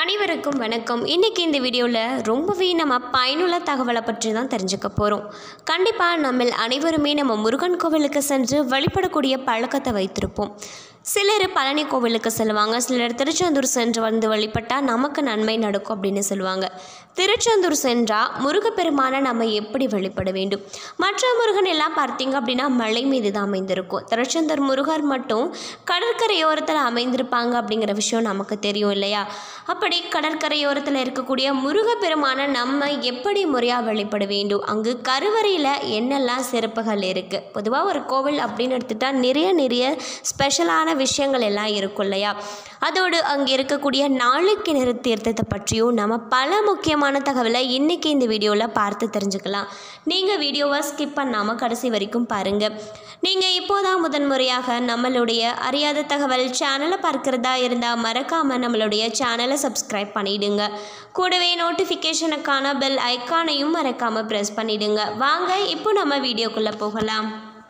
அனைவருக்கும் வணக்கம் இன்றைக்கி இந்த வீடியோவில் ரொம்பவே நம்ம பயனுள்ள தகவலை பற்றி தான் தெரிஞ்சுக்க போகிறோம் கண்டிப்பாக நம்ம அனைவருமே நம்ம முருகன் கோவிலுக்கு சென்று வழிபடக்கூடிய பழக்கத்தை வைத்திருப்போம் சிலர் பழனி கோவிலுக்கு செல்வாங்க சிலர் திருச்செந்தூர் சென்று வந்து வழிபட்டால் நமக்கு நன்மை நடக்கும் அப்படின்னு சொல்லுவாங்க திருச்செந்தூர் சென்றால் முருகப்பெருமானை நம்ம எப்படி வழிபட வேண்டும் மற்ற முருகன் எல்லாம் பார்த்தீங்க அப்படின்னா மலை மீது தான் அமைந்திருக்கும் திருச்செந்தூர் முருகர் மட்டும் கடற்கரையோரத்தில் அமைந்திருப்பாங்க அப்படிங்கிற விஷயம் நமக்கு தெரியும் இல்லையா அப்படி கடற்கரையோரத்தில் இருக்கக்கூடிய முருகப்பெருமானை நம்ம எப்படி முறையாக வழிபட வேண்டும் அங்கு கருவறையில் என்னெல்லாம் சிறப்புகள் இருக்குது பொதுவாக ஒரு கோவில் அப்படின்னு எடுத்துட்டா நிறைய நிறைய ஸ்பெஷலான விஷயங்கள் எல்லாம் இருக்கும் இல்லையா அதோடு அங்கே இருக்கக்கூடிய நாளுக்கிணறு தீர்த்தத்தை பற்றியும் நம்ம பல முக்கியமான தகவலை இன்றைக்கி இந்த வீடியோவில் பார்த்து தெரிஞ்சுக்கலாம் நீங்கள் வீடியோவை ஸ்கிப் பண்ணாமல் கடைசி வரைக்கும் பாருங்கள் நீங்கள் இப்போதான் முதன்முறையாக நம்மளுடைய அறியாத தகவல் சேனலை பார்க்குறதா இருந்தால் மறக்காமல் நம்மளுடைய சேனலை சப்ஸ்கிரைப் பண்ணிடுங்க கூடவே நோட்டிஃபிகேஷனுக்கான பெல் ஐக்கானையும் மறக்காமல் ப்ரெஸ் பண்ணிடுங்க வாங்க இப்போ நம்ம வீடியோக்குள்ளே போகலாம்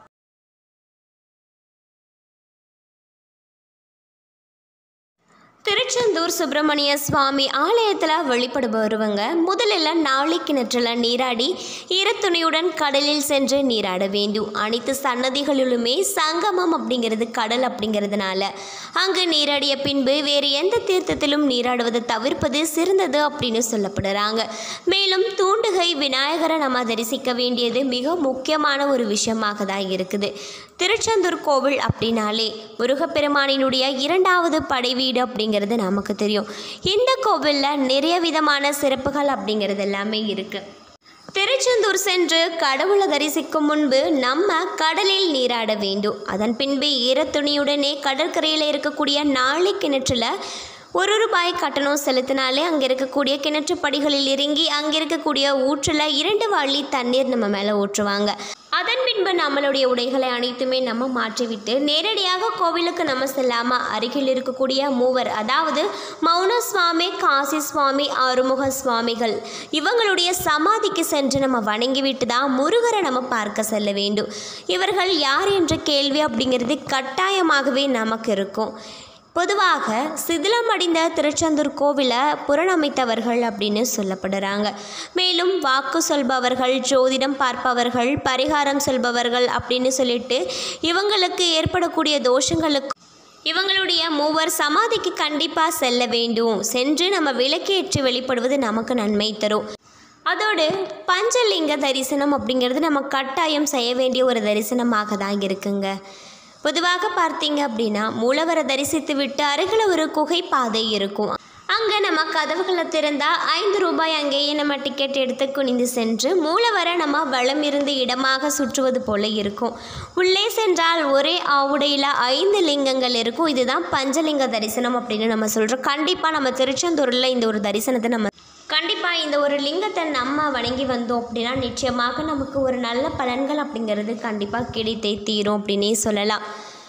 திருச்செந்தூர் சுப்பிரமணிய சுவாமி ஆலயத்தில் வழிபடுபவருவங்க முதலில் நாளை கிணற்றில் நீராடி ஈரத்துணியுடன் கடலில் சென்று நீராட வேண்டும் அனைத்து சன்னதிகளிலுமே சங்கமம் அப்படிங்கிறது கடல் அப்படிங்கிறதுனால அங்கு நீராடிய பின்பு வேறு எந்த தீர்த்தத்திலும் நீராடுவதை தவிர்ப்பது சிறந்தது அப்படின்னு சொல்லப்படுறாங்க மேலும் தூண்டுகை விநாயகரை நம்ம தரிசிக்க வேண்டியது மிக முக்கியமான ஒரு விஷயமாக தான் இருக்குது திருச்செந்தூர் கோவில் அப்படின்னாலே முருகப்பெருமானினுடைய இரண்டாவது படை வீடு அப்படிங்கிறது நமக்கு தெரியும் இந்த கோவிலில் நிறைய விதமான சிறப்புகள் அப்படிங்கிறது எல்லாமே இருக்குது திருச்செந்தூர் சென்று கடவுளை தரிசிக்கும் முன்பு நம்ம கடலில் நீராட வேண்டும் அதன் பின்பு ஈரத்துணியுடனே கடற்கரையில் இருக்கக்கூடிய நாளை கிணற்றில் ஒரு ரூபாய் கட்டணம் செலுத்தினாலே அங்கே இருக்கக்கூடிய கிணற்று படிகளில் இறங்கி அங்கே இருக்கக்கூடிய ஊற்றில் இரண்டு வாளி தண்ணீர் நம்ம மேலே ஊற்றுவாங்க அதன் பின்பு நம்மளுடைய உடைகளை அனைத்துமே நம்ம மாற்றிவிட்டு நேரடியாக கோவிலுக்கு நம்ம செல்லாமல் அருகில் இருக்கக்கூடிய மூவர் அதாவது மௌன சுவாமி காசி சுவாமி ஆறுமுக சுவாமிகள் இவங்களுடைய சமாதிக்கு சென்று நம்ம வணங்கிவிட்டு தான் முருகரை நம்ம பார்க்க செல்ல வேண்டும் இவர்கள் யார் என்ற கேள்வி அப்படிங்கிறது கட்டாயமாகவே நமக்கு இருக்கும் பொதுவாக சிதிலமடைந்த திருச்செந்தூர் கோவிலை புறணமைத்தவர்கள் அப்படின்னு சொல்லப்படுறாங்க மேலும் வாக்கு சொல்பவர்கள் ஜோதிடம் பார்ப்பவர்கள் பரிகாரம் சொல்பவர்கள் அப்படின்னு சொல்லிட்டு இவங்களுக்கு ஏற்படக்கூடிய தோஷங்களுக்கு இவங்களுடைய மூவர் சமாதிக்கு கண்டிப்பாக செல்ல வேண்டும் சென்று நம்ம விளக்கேற்றி வெளிப்படுவது நமக்கு நன்மை தரும் அதோடு பஞ்சலிங்க தரிசனம் அப்படிங்கிறது நம்ம கட்டாயம் செய்ய வேண்டிய ஒரு தரிசனமாக தான் இருக்குங்க பொதுவாக பார்த்தீங்க அப்படின்னா மூலவரை தரிசித்து விட்டு அருகில் ஒரு குகை பாதை இருக்கும் அங்கே நம்ம கதவுகளை திறந்தால் ஐந்து ரூபாய் அங்கேயே நம்ம டிக்கெட் எடுத்து குனிந்து சென்று மூலவரை நம்ம வளம் இருந்த இடமாக சுற்றுவது போல இருக்கும் உள்ளே சென்றால் ஒரே ஆவுடையில் ஐந்து லிங்கங்கள் இருக்கும் இதுதான் பஞ்சலிங்க தரிசனம் அப்படின்னு நம்ம சொல்கிறோம் கண்டிப்பாக நம்ம திருச்செந்தூரில் இந்த ஒரு தரிசனத்தை நம்ம கண்டிப்பாக இந்த ஒரு லிங்கத்தை நம்ம வணங்கி வந்தோம் அப்படின்னா நிச்சயமாக நமக்கு ஒரு நல்ல பலன்கள் அப்படிங்கிறது கண்டிப்பாக கிடைத்தே தீரும் அப்படின்னே சொல்லலாம்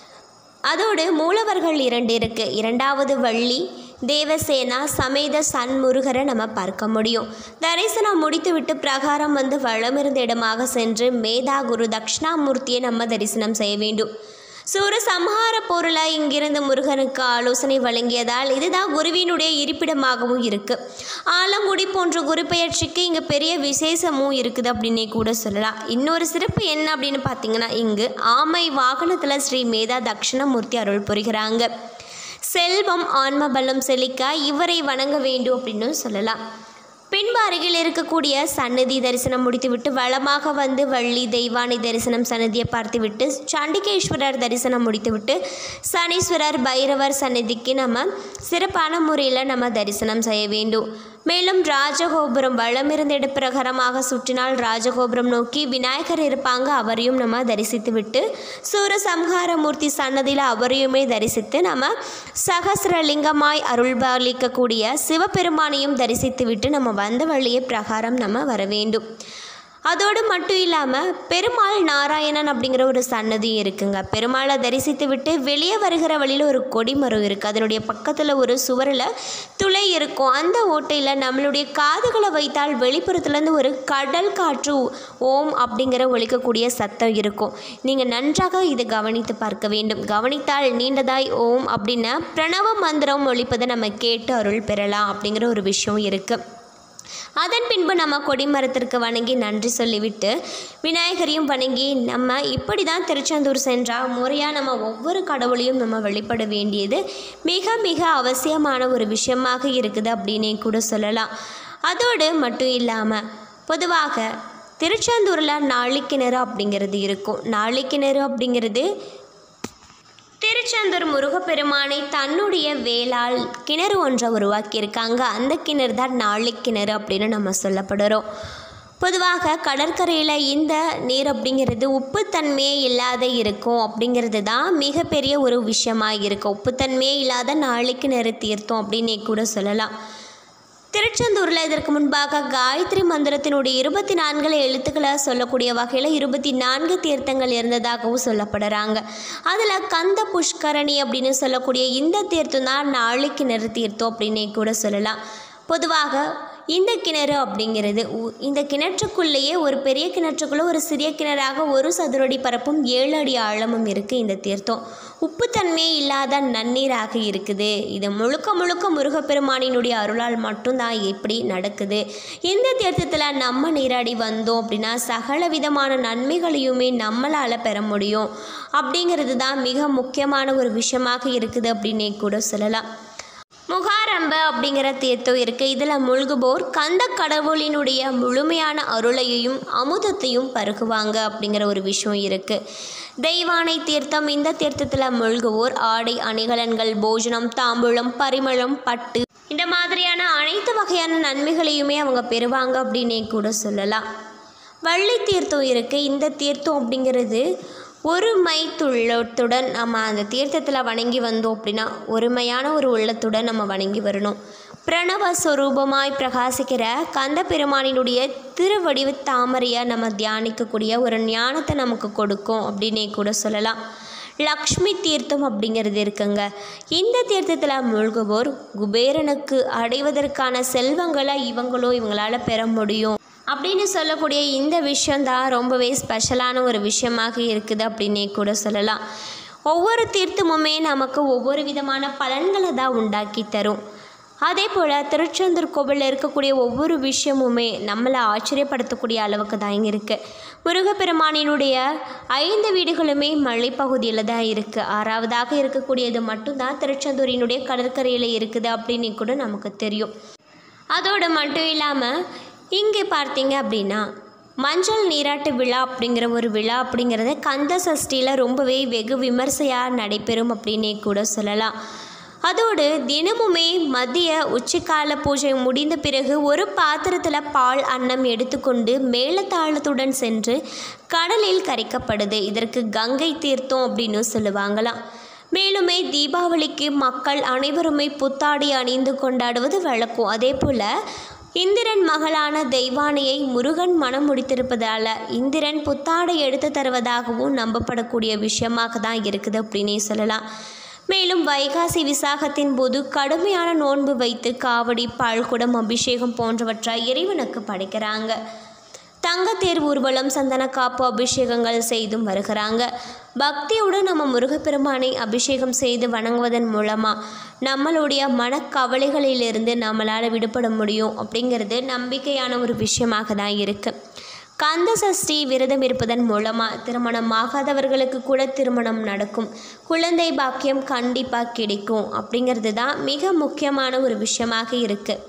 அதோடு மூலவர்கள் இரண்டு இருக்குது இரண்டாவது வள்ளி தேவசேனா சமேத சன்முருகரை நம்ம பார்க்க முடியும் தரிசனம் முடித்துவிட்டு பிரகாரம் வந்து வளமிருந்த இடமாக சென்று மேதா குரு தக்ஷணாமூர்த்தியை நம்ம தரிசனம் செய்ய வேண்டும் சூர சம்ஹார பொருளை இங்கிருந்து முருகனுக்கு ஆலோசனை வழங்கியதால் இதுதான் குருவினுடைய இருப்பிடமாகவும் இருக்கு ஆலங்குடி போன்ற குரு பெயர்ச்சிக்கு இங்கே பெரிய விசேஷமும் இருக்குது அப்படின்னே கூட சொல்லலாம் இன்னொரு சிறப்பு என்ன அப்படின்னு பார்த்தீங்கன்னா இங்கு ஆமை வாகனத்தில் ஸ்ரீ மேதா தக்ஷணமூர்த்தி அருள் புரிகிறாங்க செல்வம் ஆன்மபலம் செழிக்க இவரை வணங்க வேண்டும் அப்படின்னு சொல்லலாம் பின்பு அருகில் இருக்கக்கூடிய சன்னதி தரிசனம் முடித்துவிட்டு வளமாக வந்து வள்ளி தெய்வானை தரிசனம் சன்னதியை பார்த்துவிட்டு சண்டிகேஸ்வரர் தரிசனம் முடித்துவிட்டு சனீஸ்வரர் பைரவர் சன்னதிக்கு நம்ம சிறப்பான முறையில் நம்ம தரிசனம் செய்ய வேண்டும் மேலும் ராஜகோபுரம் வளமிருந்த இடப்பிரகாரமாக சுற்றினால் ராஜகோபுரம் நோக்கி விநாயகர் இருப்பாங்க அவரையும் நம்ம தரிசித்து விட்டு சூரசம்ஹாரமூர்த்தி சன்னதியில் அவரையுமே தரிசித்து நம்ம சகசிரலிங்கமாய் அருள்பாலிக்கக்கூடிய சிவபெருமானையும் தரிசித்து விட்டு நம்ம வந்த வழியே பிரகாரம் நம்ம வர வேண்டும் அதோடு மட்டும் இல்லாமல் பெருமாள் நாராயணன் அப்படிங்கிற ஒரு சன்னதியும் இருக்குங்க பெருமாளை தரிசித்து விட்டு வெளியே வருகிற வழியில் ஒரு கொடிமரம் இருக்குது அதனுடைய பக்கத்தில் ஒரு சுவரில் துளை இருக்கும் அந்த ஓட்டையில் நம்மளுடைய காதுகளை வைத்தால் வெளிப்புறத்துலேருந்து ஒரு கடல் காற்று ஓம் அப்படிங்கிற ஒழிக்கக்கூடிய சத்தம் இருக்கும் நீங்கள் நன்றாக இதை கவனித்து பார்க்க வேண்டும் கவனித்தால் நீண்டதாய் ஓம் அப்படின்னா பிரணவ மந்திரம் ஒழிப்பதை நம்ம கேட்டு அருள் பெறலாம் அப்படிங்கிற ஒரு விஷயம் இருக்குது அதன் பின்பு நம்ம கொடிமரத்திற்கு வணங்கி நன்றி சொல்லிவிட்டு விநாயகரையும் வணங்கி நம்ம இப்படி தான் திருச்செந்தூர் சென்றால் முறையாக நம்ம ஒவ்வொரு கடவுளையும் நம்ம வழிபட வேண்டியது மிக மிக அவசியமான ஒரு விஷயமாக இருக்குது அப்படின்னே கூட சொல்லலாம் அதோடு மட்டும் இல்லாமல் பொதுவாக திருச்செந்தூரில் நாளிக்கிணறு அப்படிங்கிறது இருக்கும் நாளிக்கிணறு அப்படிங்கிறது திருச்செந்தூர் முருகப்பெருமானை தன்னுடைய வேளால் கிணறு ஒன்றை உருவாக்கியிருக்காங்க அந்த கிணறு தான் நாளி கிணறு அப்படின்னு நம்ம சொல்லப்படுறோம் பொதுவாக கடற்கரையில் இந்த நீர் அப்படிங்கிறது உப்புத்தன்மையே இல்லாத இருக்கும் அப்படிங்கிறது தான் மிகப்பெரிய ஒரு விஷயமாக இருக்கும் உப்புத்தன்மையே இல்லாத நாளி கிணறு தீர்த்தம் அப்படின்னே கூட சொல்லலாம் திருச்செந்தூரில் இதற்கு முன்பாக காயத்ரி மந்திரத்தினுடைய இருபத்தி நான்கு எழுத்துக்களை சொல்லக்கூடிய வகையில் இருபத்தி நான்கு தீர்த்தங்கள் இருந்ததாகவும் சொல்லப்படுறாங்க அதில் கந்த புஷ்கரணி அப்படின்னு சொல்லக்கூடிய இந்த தீர்த்தம் தான் நாளை கிணறு தீர்த்தம் அப்படின்னே கூட சொல்லலாம் பொதுவாக இந்த கிணறு அப்படிங்கிறது உ- இந்த கிணற்றுக்குள்ளேயே ஒரு பெரிய கிணற்றுக்குள்ளே ஒரு சிறிய கிணறாக ஒரு சதுரடி பரப்பும் ஏழு அடி ஆழமும் இருக்குது இந்த தீர்த்தம் உப்புத்தன்மையே இல்லாத நன்னீராக இருக்குது இது முழுக்க முழுக்க முருகப்பெருமானினுடைய அருளால் மட்டும்தான் இப்படி நடக்குது இந்த தீர்த்தத்தில் நம்ம நீராடி வந்தோம் அப்படின்னா சகல விதமான நன்மைகளையுமே நம்மளால் பெற முடியும் அப்படிங்கிறது தான் மிக முக்கியமான ஒரு விஷயமாக இருக்குது அப்படின்னே கூட சொல்லலாம் முகாரம்ப அப்படிங்கிற தீர்த்தம் இருக்குது இதில் முழுகுபோர் கந்த கடவுளினுடைய முழுமையான அருளையையும் அமுதத்தையும் பருகுவாங்க அப்படிங்கிற ஒரு விஷயம் இருக்குது தெய்வானை தீர்த்தம் இந்த தீர்த்தத்தில் முழுகுவோர் ஆடை அணிகலன்கள் போஜனம் தாம்பூலம் பரிமளம் பட்டு இந்த மாதிரியான அனைத்து வகையான நன்மைகளையுமே அவங்க பெறுவாங்க அப்படின்னே கூட சொல்லலாம் வள்ளி தீர்த்தம் இருக்குது இந்த தீர்த்தம் அப்படிங்கிறது ஒருமை உள்ளத்துடன் நம்ம அந்த தீர்த்தத்தில் வணங்கி வந்தோம் அப்படின்னா ஒருமையான ஒரு உள்ளத்துடன் நம்ம வணங்கி வரணும் பிரணவ ஸ்வரூபமாய் பிரகாசிக்கிற கந்த பெருமானினுடைய திருவடிவ தாமரையை நம்ம தியானிக்கக்கூடிய ஒரு ஞானத்தை நமக்கு கொடுக்கும் அப்படின்னே கூட சொல்லலாம் லக்ஷ்மி தீர்த்தம் அப்படிங்கிறது இருக்குங்க இந்த தீர்த்தத்தில் மூழ்குவோர் குபேரனுக்கு அடைவதற்கான செல்வங்களை இவங்களோ இவங்களால் பெற முடியும் அப்படின்னு சொல்லக்கூடிய இந்த விஷயந்தான் ரொம்பவே ஸ்பெஷலான ஒரு விஷயமாக இருக்குது அப்படின்னே கூட சொல்லலாம் ஒவ்வொரு தீர்த்தமுமே நமக்கு ஒவ்வொரு விதமான பலன்களை தான் உண்டாக்கி தரும் அதே போல் திருச்செந்தூர் கோவிலில் இருக்கக்கூடிய ஒவ்வொரு விஷயமுமே நம்மளை ஆச்சரியப்படுத்தக்கூடிய அளவுக்கு தான் இங்கே இருக்குது முருகப்பெருமானினுடைய ஐந்து வீடுகளுமே மலைப்பகுதியில் தான் இருக்குது ஆறாவதாக இருக்கக்கூடியது மட்டும்தான் திருச்செந்தூரினுடைய கடற்கரையில் இருக்குது அப்படின்னு கூட நமக்கு தெரியும் அதோடு மட்டும் இல்லாமல் இங்கே பார்த்தீங்க அப்படின்னா மஞ்சள் நீராட்டு விழா அப்படிங்கிற ஒரு விழா அப்படிங்கிறது கந்த சஷ்டியில் ரொம்பவே வெகு விமர்சையாக நடைபெறும் அப்படின்னே கூட சொல்லலாம் அதோடு தினமுமே மதிய உச்சிக்கால பூஜை முடிந்த பிறகு ஒரு பாத்திரத்தில் பால் அன்னம் எடுத்துக்கொண்டு மேளதாளத்துடன் சென்று கடலில் கரைக்கப்படுது இதற்கு கங்கை தீர்த்தம் அப்படின்னு சொல்லுவாங்களாம் மேலுமே தீபாவளிக்கு மக்கள் அனைவருமே புத்தாடை அணிந்து கொண்டாடுவது வழக்கம் அதே போல் இந்திரன் மகளான தெய்வானையை முருகன் மனம் முடித்திருப்பதால் இந்திரன் புத்தாடை எடுத்து தருவதாகவும் நம்பப்படக்கூடிய விஷயமாக தான் இருக்குது அப்படின்னே சொல்லலாம் மேலும் வைகாசி விசாகத்தின் போது கடுமையான நோன்பு வைத்து காவடி பால்குடம் அபிஷேகம் போன்றவற்றை இறைவனுக்கு படைக்கிறாங்க தங்கத்தேர் ஊர்வலம் சந்தன காப்பு அபிஷேகங்கள் செய்தும் வருகிறாங்க பக்தியுடன் நம்ம முருகப்பெருமானை அபிஷேகம் செய்து வணங்குவதன் மூலமாக நம்மளுடைய மனக்கவலைகளிலிருந்து நம்மளால் விடுபட முடியும் அப்படிங்கிறது நம்பிக்கையான ஒரு விஷயமாக தான் இருக்குது கந்த சஷ்டி விரதம் இருப்பதன் மூலமாக திருமணம் ஆகாதவர்களுக்கு கூட திருமணம் நடக்கும் குழந்தை பாக்கியம் கண்டிப்பாக கிடைக்கும் அப்படிங்கிறது தான் மிக முக்கியமான ஒரு விஷயமாக இருக்குது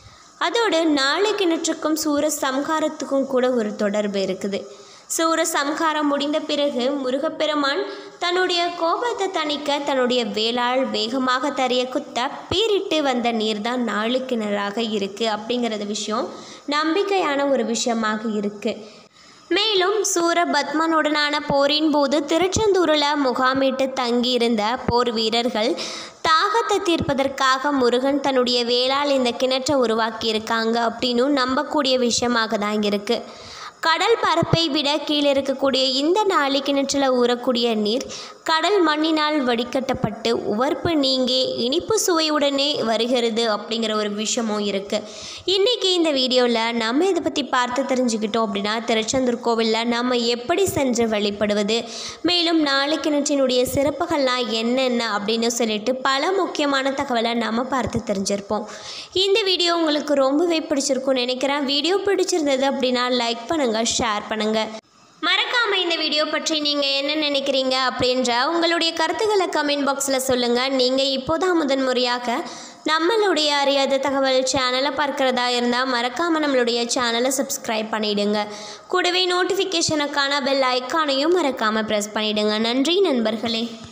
அதோடு நாளை கிணற்றுக்கும் சூர சம்ஹாரத்துக்கும் கூட ஒரு தொடர்பு இருக்குது சூர சம்ஹாரம் முடிந்த பிறகு முருகப்பெருமான் தன்னுடைய கோபத்தை தணிக்க தன்னுடைய வேளால் வேகமாக தறிய குத்த பீரிட்டு வந்த நீர்தான் நாளு கிணறாக இருக்குது அப்படிங்கிறது விஷயம் நம்பிக்கையான ஒரு விஷயமாக இருக்குது மேலும் சூரபத்மனுடனான போரின் போது திருச்செந்தூரில் முகாமிட்டு தங்கியிருந்த போர் வீரர்கள் தாகத்தை தீர்ப்பதற்காக முருகன் தன்னுடைய வேளால் இந்த கிணற்றை உருவாக்கியிருக்காங்க அப்படின்னு நம்பக்கூடிய விஷயமாக தான் இருக்குது கடல் பரப்பை விட கீழே இருக்கக்கூடிய இந்த நாளி கிணற்றில் ஊறக்கூடிய நீர் கடல் மண்ணினால் வடிகட்டப்பட்டு உவர்ப்பு நீங்கி இனிப்பு சுவையுடனே வருகிறது அப்படிங்கிற ஒரு விஷயமும் இருக்குது இன்றைக்கி இந்த வீடியோவில் நம்ம இதை பற்றி பார்த்து தெரிஞ்சுக்கிட்டோம் அப்படின்னா திருச்செந்தூர் கோவிலில் நம்ம எப்படி சென்று வழிபடுவது மேலும் நாளை கிணற்றினுடைய சிறப்புகள்லாம் என்னென்ன அப்படின்னு சொல்லிட்டு பல முக்கியமான தகவலை நம்ம பார்த்து தெரிஞ்சிருப்போம் இந்த வீடியோ உங்களுக்கு ரொம்பவே பிடிச்சிருக்கும்னு நினைக்கிறேன் வீடியோ பிடிச்சிருந்தது அப்படின்னா லைக் பண்ணுங்கள் ஷேர் பண்ணுங்கள் மறக்காம இந்த வீடியோ பற்றி நீங்கள் என்ன நினைக்கிறீங்க அப்படின்ற உங்களுடைய கருத்துக்களை கமெண்ட் பாக்ஸில் சொல்லுங்கள் நீங்கள் இப்போதான் முதன் முறையாக நம்மளுடைய அறியாத தகவல் சேனலை பார்க்குறதா இருந்தால் மறக்காமல் நம்மளுடைய சேனலை சப்ஸ்கிரைப் பண்ணிவிடுங்க கூடவே நோட்டிஃபிகேஷனுக்கான பெல் ஐக்கானையும் மறக்காமல் ப்ரெஸ் பண்ணிவிடுங்க நன்றி நண்பர்களே